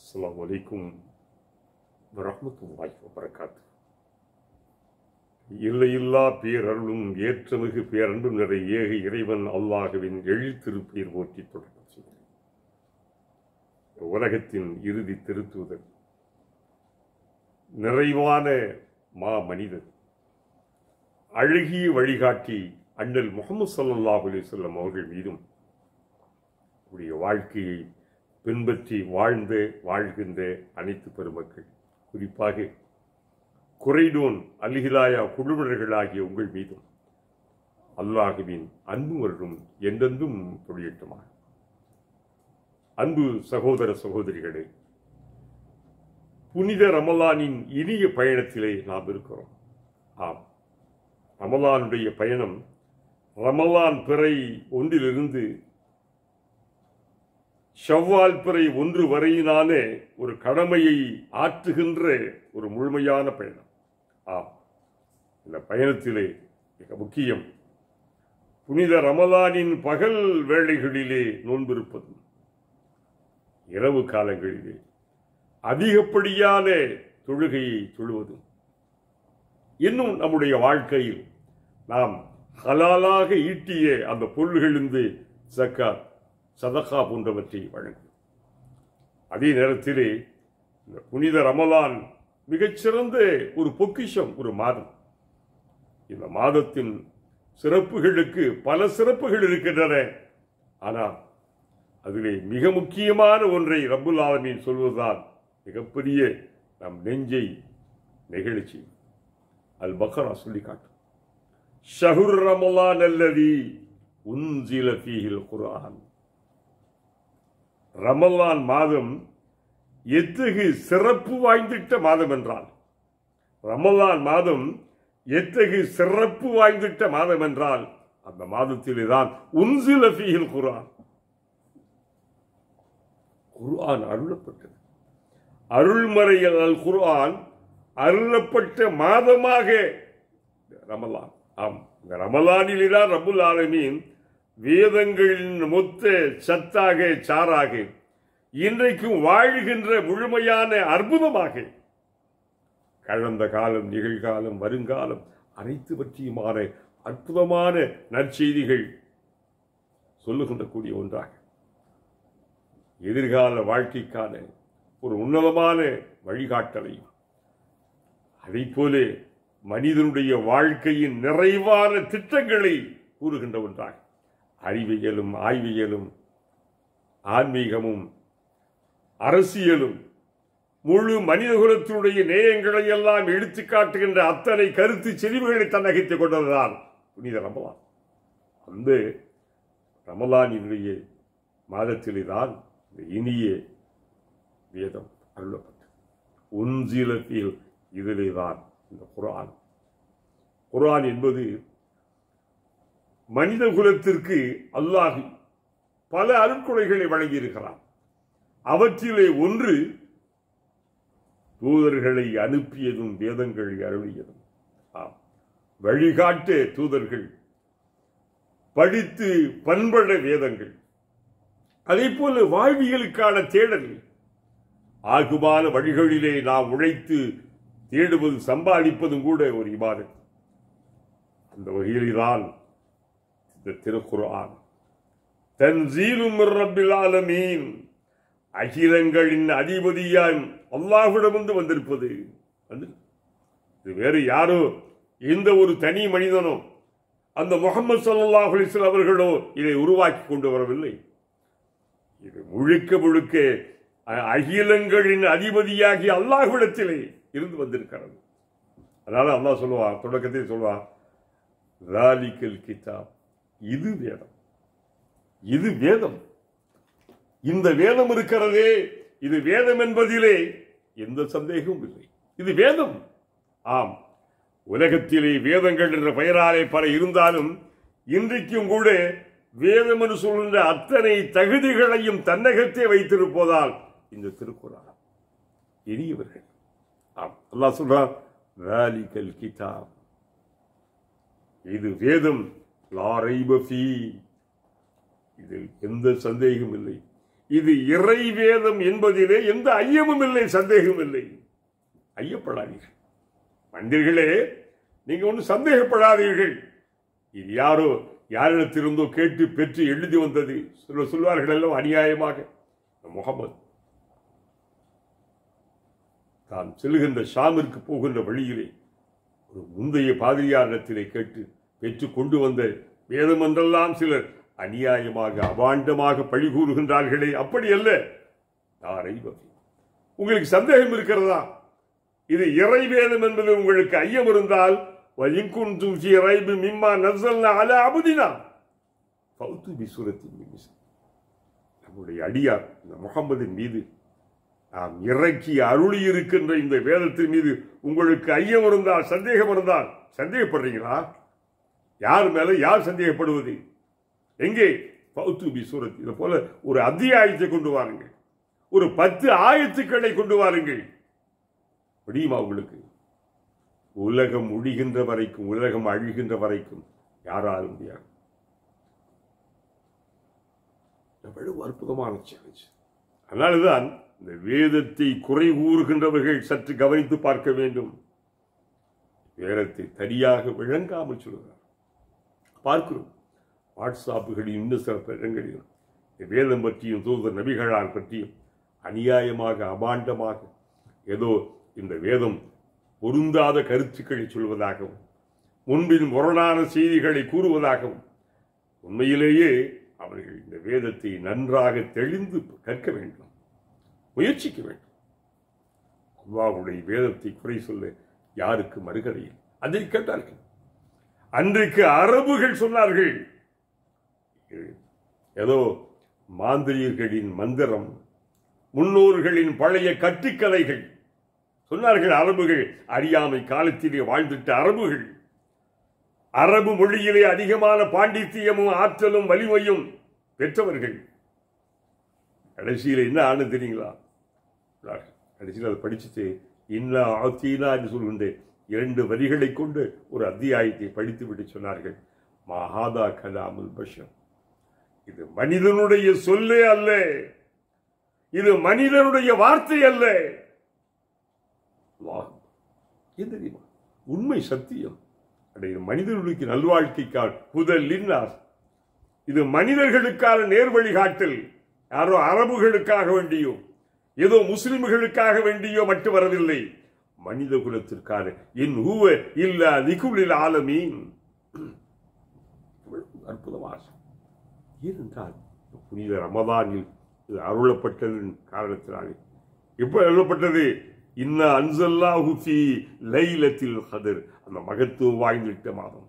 அஸ்ஸலாமு அலைக்கும் வரஹ்மத்துல்லாஹி வபரகாத்து இல்லையில்லா பேரருளும் ஏற்றமிகு பேரன்பும் நிறை ஏக இறைவன் அல்லாஹுவின் எழுத்திருப்பீர் போற்றி தொடர்பு செய்கிறேன் உலகத்தின் இறுதி திருத்துதல் நிறைவான மா மனிதர் அழகிய வழிகாட்டி அண்ணல் முகமது ஸல்லல்லாஹு அலைஹி வஸல்லம் அவர்கள் மீதும் உடைய வாழ்க்கையை பின்பற்றி வாழ்ந்த வாழ்கின்ற அனைத்து பெருமக்கள் குறிப்பாக குறைடோன் அல்ஹிலாயா குழுவினர்களாகிய உங்கள் மீதும் அல்லாஹுவின் அன்பு வருடும் என்றென்றும் பொழியட்டுமாக அன்பு சகோதர சகோதரிகளே புனித ரமலானின் இனிய பயணத்திலே நாம் இருக்கிறோம் ஆம் ரமலானுடைய பயணம் ரமலான் பிறை ஒன்றிலிருந்து ஷவ்வால் பிறை ஒன்று வரையினாலே ஒரு கடமையை ஆற்றுகின்ற ஒரு முழுமையான பயணம் ஆம் இந்த பயணத்திலே மிக முக்கியம் புனித ரமலானின் பகல் வேளைகளிலே நோன்பிருப்பது இரவு காலங்களிலே அதிகப்படியான தொழுகையை தொழுவதும் இன்னும் நம்முடைய வாழ்க்கையில் நாம் ஹலாலாக ஈட்டிய அந்த பொருள்களிலிருந்து சக்காத் சதகா போன்றவற்றை வழங்கும் அதே நேரத்திலே இந்த புனித ரமலான் மிகச்சிறந்த ஒரு பொக்கிஷம் ஒரு மாதம் இந்த மாதத்தின் சிறப்புகளுக்கு பல சிறப்புகள் இருக்கின்றன ஆனால் அதிலே மிக முக்கியமான ஒன்றை ரப்புல் ஆலமீன் சொல்வதுதான் மிகப்பெரிய நம் நெஞ்சை நெகிழ்ச்சி அல் பக்ரா சொல்லி காட்டும் ஷஹுர் ரமலான் அல்லதி உன்சில ஃபீஹில் குர்ஆன் ரமலான் மாதம் எத்தகு சிறப்பு வாய்ந்திட்ட மாதம் என்றால் ரமலான் மாதம் எத்தகு சிறப்பு வாய்ந்திட்ட மாதம் என்றால் அந்த மாதத்திலே தான் உன்சில ஃபீஹில் குர்ஆன் குர்ஆன் அருளப்பட்டது அருள்மறையில் அல் குர்ஆன் அருளப்பட்ட மாதமாக ரமலான் ஆம் இந்த ரமலானில்தான் ரபுல் ஆலமீன் வேதங்களின் மொத்த சத்தாக சாராக இன்றைக்கும் வாழ்கின்ற முழுமையான அற்புதமாக கடந்த காலம் நிகழ்காலம் வருங்காலம் அனைத்து பற்றியுமான அற்புதமான நற்செய்திகள் சொல்லுகின்ற கூடிய ஒன்றாக எதிர்கால வாழ்க்கைக்கான ஒரு உன்னதமான வழிகாட்டலையும் அதை போல மனிதனுடைய வாழ்க்கையின் நிறைவான திட்டங்களை கூறுகின்ற ஒன்றாக அறிவியலும் ஆய்வியலும் ஆன்மீகமும் அரசியலும் முழு மனிதகுலத்தினுடைய நேயங்களை எல்லாம் எடுத்து காட்டுகின்ற அத்தனை கருத்து செறிவுகளை தன்னகைத்துக் கொண்டதுதான் புனித ரமலான் அந்த ரமலானினுடைய மாதத்திலே தான் இந்த இனிய வேதம் அருளப்பட்டது உன்சிலத்தில் இதிலே தான் இந்த குரான் குரான் என்பது மனித குலத்திற்கு அல்லாஹ் பல அருட்கொடைகளை வழங்கியிருக்கிறான் அவற்றிலே ஒன்று தூதர்களை அனுப்பியதும் வேதங்களை அருளியதும் ஆம் வழிகாட்ட தூதர்கள் படித்து பண்பட வேதங்கள் அதே போல வாழ்வியலுக்கான தேடல் ஆகுமான வழிகளிலே நாம் உழைத்து தேடுவது சம்பாதிப்பதும் கூட ஒரு இபாதத் அந்த வகையில்தான் இந்த திருக்குர்ஆன் தன்சீலும் ரப்பில் ஆலமீன் அகிலங்களின் அதிபதியான் அல்லாஹ்விடமிருந்து வந்திருப்பது வந்து இது வேறு யாரோ எந்த ஒரு தனி மனிதனோ அந்த முகமது சல்லாஹ் அலிஸ்லாம் அவர்களோ இதை உருவாக்கி கொண்டு வரவில்லை இது முழுக்க முழுக்க அகிலங்களின் அதிபதியாகி அல்லாஹ்விடத்திலே இருந்து வந்திருக்கிறது அதனால அல்லாஹ் சொல்லுவான் தொடக்கத்தில் சொல்லுவான் ராலிக்கல் கிதாப் இது வேதம் இது வேதம் இந்த வேதம் இருக்கிறதே இது வேதம் என்பதிலே எந்த சந்தேகமும் இல்லை இது வேதம் ஆம் உலகத்திலே வேதங்கள் என்ற பெயராலே பல இருந்தாலும் இன்றைக்கும் கூட வேதம் என்று சொல்கின்ற அத்தனை தகுதிகளையும் தன்னகத்தே வைத்திருப்பதால் இந்த திருக்குறள் இனியவர்கள் ஆம் அல்லாஹ் சொல்றான் ராலிக்கல் கிதாப் இது வேதம் லாரைப ஃபீ இதில் எந்த சந்தேகம் இல்லை இது இறை வேதம் என்பதிலே எந்த ஐயமும் இல்லை சந்தேகமும் இல்லை ஐயப்படாதீர்கள் மந்திர்களே நீங்க ஒன்றும் சந்தேகப்படாதீர்கள் இது யாரோ யாரிடத்திலிருந்தோ கேட்டு பெற்று எழுதி வந்தது சொல்ல சொல்வார்கள் எல்லாம் அநியாயமாக முகமது தான் செல்லுகின்ற ஷாமிற்கு போகின்ற வழியிலே ஒரு முந்தைய பாதிரியாரிடத்திலே கேட்டு பெற்று கொண்டு வந்த வேதம் என்றெல்லாம் சிலர் அநியாயமாக அவாண்டமாக பழி கூறுகின்றார்களே அப்படி அல்ல தாரை வகை உங்களுக்கு சந்தேகம் இருக்கிறதா இது இறை வேதம் என்பது உங்களுக்கு ஐயம் இருந்தால் வலிங்குன்றும் ஃபி ரைபி மிம்மா நஸ்ஸல்னா அலா அபுதினா ஃபௌது பிசுரத்தின் மின் நம்முடைய அடியார் இந்த முகம்மதின் மீது நாம் இறக்கி அருளி இருக்கின்ற இந்த வேதத்தின் மீது உங்களுக்கு ஐயம் இருந்தால் சந்தேகம் இருந்தால் சந்தேகப்படுறீங்களா யார் மேல யார் சந்தேகப்படுவது எங்கே பௌத்து பி சூரத் இது போல ஒரு அத்தியாயத்தை கொண்டு வாருங்கள் ஒரு பத்து ஆயத்துக்களை கொண்டு வாருங்கள் முடியுமா உங்களுக்கு உலகம் ஒழிகின்ற வரைக்கும் உலகம் அழிகின்ற வரைக்கும் யாராலும் முடியாது எவ்வளவு அற்புதமான சேலஞ்ச் அதனால்தான் இந்த வேதத்தை குறை கூறுகின்றவர்கள் சற்று கவனித்து பார்க்க வேண்டும் வேதத்தை சரியாக விளங்காமல் சொல்கிறார் பார்க்கிறோம் வாட்ஸ்அப்புகளில் இன்னும் சில இடங்களிலும் இந்த வேதம் பற்றியும் தூதர் நபிகளார் பற்றியும் அநியாயமாக அபாண்டமாக ஏதோ இந்த வேதம் பொருந்தாத கருத்துக்களை சொல்வதாகவும் முன்பின் முரணான செய்திகளை கூறுவதாகவும் உண்மையிலேயே அவர்கள் இந்த வேதத்தை நன்றாக தெளிந்து கற்க வேண்டும் முயற்சிக்க வேண்டும் அல்லாஹ்வுடைய வேதத்தை குறை சொல்ல யாருக்கு மறுகதையில் அதை கேட்டார்கள் அன்றைக்கு அரபுகள் சொன்னார்கள் இது ஏதோ மாந்திரியர்களின் மந்திரம் முன்னோர்களின் பழைய கட்டுக்கதைகள் சொன்னார்கள் அரபுகள் அறியாமை காலத்திலே வாழ்ந்துட்ட அரபுகள் அரபு மொழியிலே அதிகமான பாண்டித்தியமும் ஆற்றலும் வலிமையும் பெற்றவர்கள் கடைசியில் என்ன ஆனது தெரியுங்களா கடைசியில் அதை படிச்சுட்டு இன்னா ஆத்தீனா என்று சொல்கின்ற இரண்டு வரிகளை கொண்டு ஒரு அத்தியாயத்தை படித்து விட்டு சொன்னார்கள் மகாதா கலாமுல் பஷர் இது மனிதனுடைய சொல்லே அல்ல இது மனிதனுடைய வார்த்தை அல்ல அல்லாஹ். ஏன் தெரியுமா உண்மை சத்தியம் அட, இது மனிதர்களுக்கு நல்வாழ்க்கைக்கால் முதல் இது மனிதர்களுக்கான நேர்வழி காட்டல் யாரோ அரபுகளுக்காக வேண்டியோ ஏதோ முஸ்லிம்களுக்காக வேண்டியோ மட்டும் வரவில்லை மனித குலத்திற்கான என் ஹூவ இல்ல நிகுலில் ஆலமீன் அற்புதமாக ஏனென்றால் புனித ரமதானில் இது அருளப்பட்டதன் காரணத்தினாலே எப்ப அருளப்பட்டது இன்ன அன்சல்லாஹு ஃபீ லைலத்தில் கதிர் அந்த மகத்துவம் வாய்ந்திட்ட மாதம்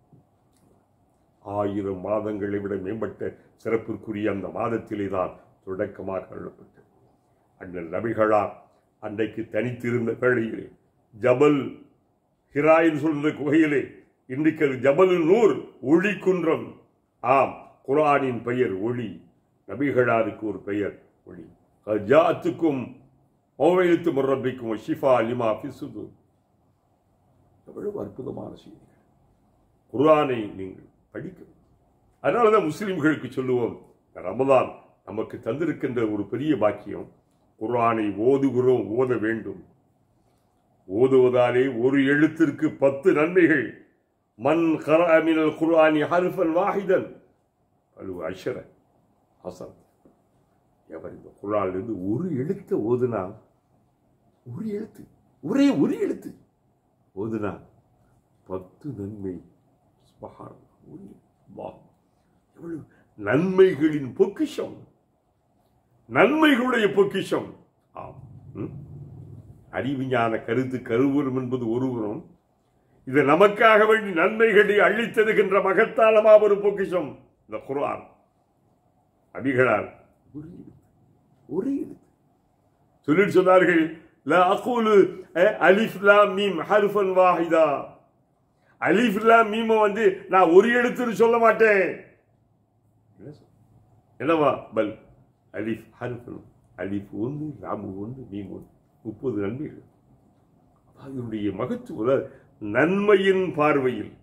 ஆயிரம் மாதங்களை விட மேம்பட்ட சிறப்பிற்குரிய அந்த மாதத்திலே தான் தொடக்கமாக அருளப்பட்டது அண்ணல் நபிகளார் அன்றைக்கு தனித்திருந்த வேளையிலே ஜபல் ஹிராயின் சொல்கிற குகையிலே இன்றைக்கு அது ஜபல் நூர் ஒளி குன்றம் ஆம் குரானின் பெயர் ஒளி நபிகளாருக்கு ஒரு பெயர் ஒளி ஜாத்துக்கும் மௌவையத்து முரப்பிக்கும் ஷிஃபா லிமா பிசுது எவ்வளவு அற்புதமான செய்திகள் குர்ஆனை நீங்கள் படிக்கணும் அதனால தான் முஸ்லிம்களுக்கு சொல்லுவோம் இந்த ரமதான் நமக்கு தந்திருக்கின்ற ஒரு பெரிய பாக்கியம் குர்ஆனை ஓதுகிறோம் ஓத வேண்டும் ஓதுவதாலே ஒரு எழுத்திற்கு பத்து நன்மைகள் மன் கராமினல் குர்ஆனி ஹர்ஃபன் வாஹிதன் அலு அஷர ஹசன் எவர் இந்த குரானிலிருந்து ஒரு எழுத்தை ஓதுனா ஒரு எழுத்து ஒரே ஒரு எழுத்து ஓதுனா பத்து நன்மை சுபஹான் அல்லாஹ். எவ்வளவு நன்மைகளின் பொக்கிஷம் நன்மைகளுடைய பொக்கிஷம் ஆம் ம்? அறிவிஞான கருத்து கருவூரம் என்பது ஒருவரும் இது நமக்காக வேண்டி நன்மைகளை அள்ளித்தருகின்ற மகத்தாளமா ஒரு பொக்கிஷம் இந்த குர்ஆன் அபிகளார் ஒரு எழுத்து ஒரு எழுத்து சொல்லிட்டு சொன்னார்கள் லா அகூலு அஹ், அலிஃப் லாம் மீம் ஹர்ஃபன் வாஹிதா அலிஃப் லாம் மீம வந்து நான் ஒரு எழுத்துன்னு சொல்ல மாட்டேன் என்ன சொல்- என்னவா பல் அலிஃப் ஹர்ஃபன் அலிஃப் ஒன்று லாம் ஒன்று மீம் ஒன்று முப்பது நன்மைகள் அதனுடைய மகத்துவ நன்மையின் பார்வையில்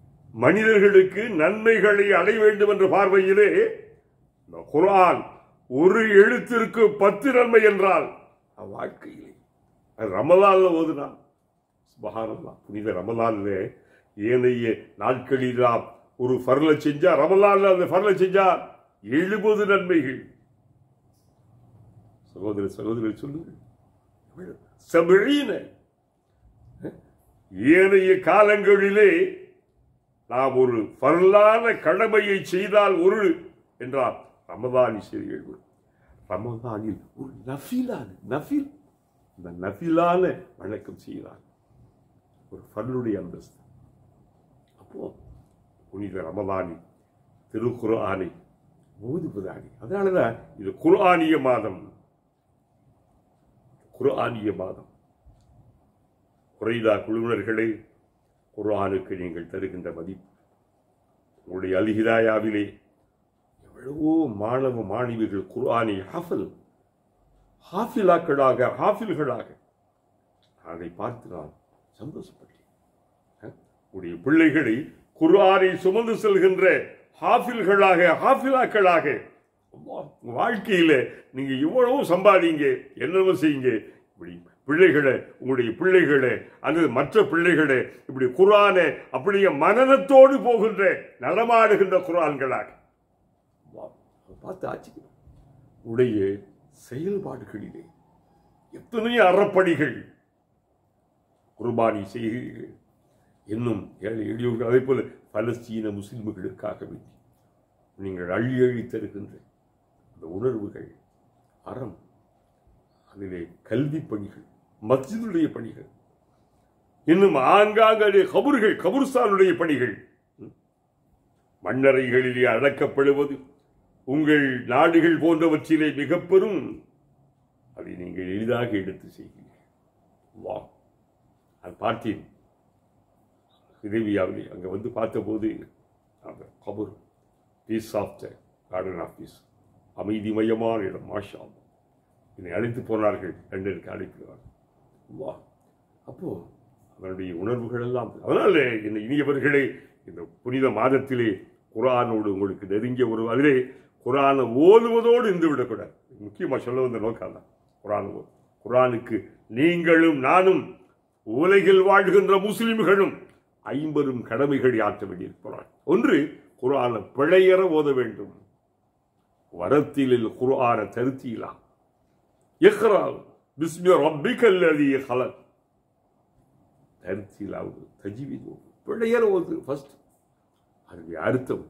மனிதர்களுக்கு நன்மைகளை அடைய வேண்டும் என்ற பார்வையிலே இந்த குர்ஆன் ஒரு எழுத்திற்கு பத்து நன்மை என்றால் வாழ்க்கையிலே அது ரமலான்ல ஓதுனா சுபஹானல்லாஹ் புனித ரமலான்ல ஏனைய நாட்களிலாம் ஒரு ஃபர்ல செஞ்சா ரமலான்ல அந்த ஃபர்ல செஞ்சா எழுபது நன்மைகள் சகோதர சகோதரர் சொல்லுங்கள் சபிழீன ஏனைய காலங்களிலே நாம் ஒரு பரலான கடமையை செய்தால் ஒரு என்றால் ரமதானி செய்திகள் ரமதானில் ஒரு நஃபிலான நஃபில் இந்த நஃபிலான வணக்கம் செய்கிறார் ஒரு ஃபர்லுடைய அந்தஸ்து அப்போ புனித ரமதானி திருக்குர்ஆனை ஓதுவதானி அதனாலதான் இது குர்ஆனிய மாதம் குர்ஆனிய மாதம் குறைதா குழுவினர்களே குர்ஆனுக்கு நீங்கள் தருகின்ற மதிப்பு உங்களுடைய அல்ஹிதாயாவிலே எவ்வளவோ மாணவ மாணவிகள் குர்ஆனை ஹாஃபில் ஹாஃபிலாக்களாக ஹாஃபில்களாக அதை பார்த்து நான் சந்தோஷப்பட்டேன் அஹ், உங்களுடைய பிள்ளைகளை குர்ஆனை சுமந்து செல்கின்ற ஹாஃபில்களாக ஹாஃபிலாக்களாக அல்லாஹ், உங்க வாழ்க்கையில நீங்க இவ்வளவு சம்பாதிங்க என்னவோ செய்யுங்க இப்படி பிள்ளைகளை உங்களுடைய பிள்ளைகளை அல்லது மற்ற பிள்ளைகளை இப்படி குர்ஆனை அப்படியே மனநத்தோடு போகின்ற நடமாடுகின்ற குர்ஆன்களாக அல்லாஹ், அதை பார்த்து ஆச்சரியம் உடைய செயல்பாடுகளிலே எத்தனை அறப்பணிகள் குர்பானி செய்கிறீர்கள் இன்னும் ஏழை எளியோர்கள் அதே போல பலஸ்தீன முஸ்லிம்களுக்காக வேண்டி நீங்கள் அள்ளி அள்ளி தருகின்ற அந்த உணர்வுகள் அறம் அதிலே கல்வி பணிகள் மஸ்ஜிதுடைய பணிகள் இன்னும் ஆங்காங்கே கபூர்கள் கபூர்ஸ்தானுடைய பணிகள் ம். மண்ணறைகளிலே அடக்கப்படுவது உங்கள் நாடுகள் போன்றவற்றிலே மிக பெரும் அதை நீங்கள் எளிதாக எடுத்து செய்கிறீர்கள் வா அது பார்த்தேன் உதவியாவிலே அங்கே வந்து பார்த்தபோது அந்த கபூர் peace of the garden of peace அமைதிமயமான இடம் மாஷா அல்லாஹ். என்னை அழைத்து போனார்கள் லண்டனுக்கு அழைக்கிறார்கள் வா அப்போ அவருடைய உணர்வுகள் எல்லாம் அதனால இந்த இனியவர்களே இந்த புனித மாதத்திலே குரானோடு உங்களுக்கு நெருங்கிய ஒரு அதிலே குரானை ஓதுவதோடு இருந்து விடக்கூடாது முக்கியமாக சொல்ல வந்த நோக்கம் தான் குரான் ஓது குரானுக்கு நீங்களும் நானும் உலகில் வாழ்கின்ற முஸ்லிம்களும் ஐம்பெரும் கடமைகள் ஆற்ற வேண்டியிருக்கிறார் ஒன்று குரானை பிழையற ஓத வேண்டும் வரத்திலில் குர்ஆன தருத்தீலா இக்ரா பிஸ்மி ரப்பிக்கல் லதி ஹலக் தருத்தீலாவது தஜ்வீது பிழையற ஓது ஃபர்ஸ்ட் அதனுடைய அர்த்தம்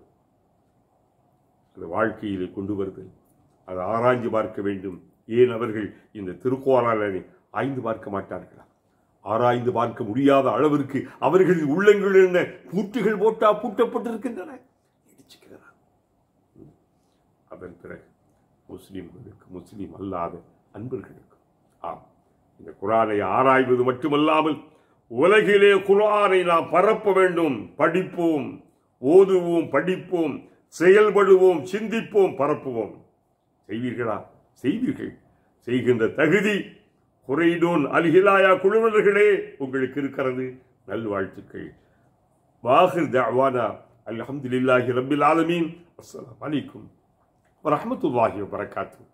அது வாழ்க்கையிலே கொண்டு வருதல் அதை ஆராய்ஞ்சு பார்க்க வேண்டும் ஏன் அவர்கள் இந்த திருக்கோராலனை ஆய்ந்து பார்க்க மாட்டார்களா ஆராய்ந்து பார்க்க முடியாத அளவிற்கு அவர்களின் உள்ளங்கள் என்ன பூட்டுகள் போட்டா பூட்டப்பட்டிருக்கின்றன இடிச்சுக்கிறார் அதன் பிறகு முஸ்லிம்களுக்கு முஸ்லிம் அல்லாத அன்பர்களுக்கு ஆம் இந்த குரானை ஆராய்வது மட்டுமல்லாமல் உலகிலே குரானை நாம் பரப்ப வேண்டும் படிப்போம் ஓதுவோம் படிப்போம் செயல்படுவோம் சிந்திப்போம் பரப்புவோம் செய்வீர்களா செய்வீர்கள் செய்கின்ற தகுதி குறைடோன் அல்ஹிலாயா குழுவினர்களே உங்களுக்கு இருக்கிறது நல்வாழ்த்துக்கள் வாஹிர் தஅவானா அல்ஹம்துலில்லாஹி ரப்பில் ஆலமீன் அஸ்ஸலாமு அலைக்கும் வரஹ்மத்துல்லாஹி வபரகாத்துஹு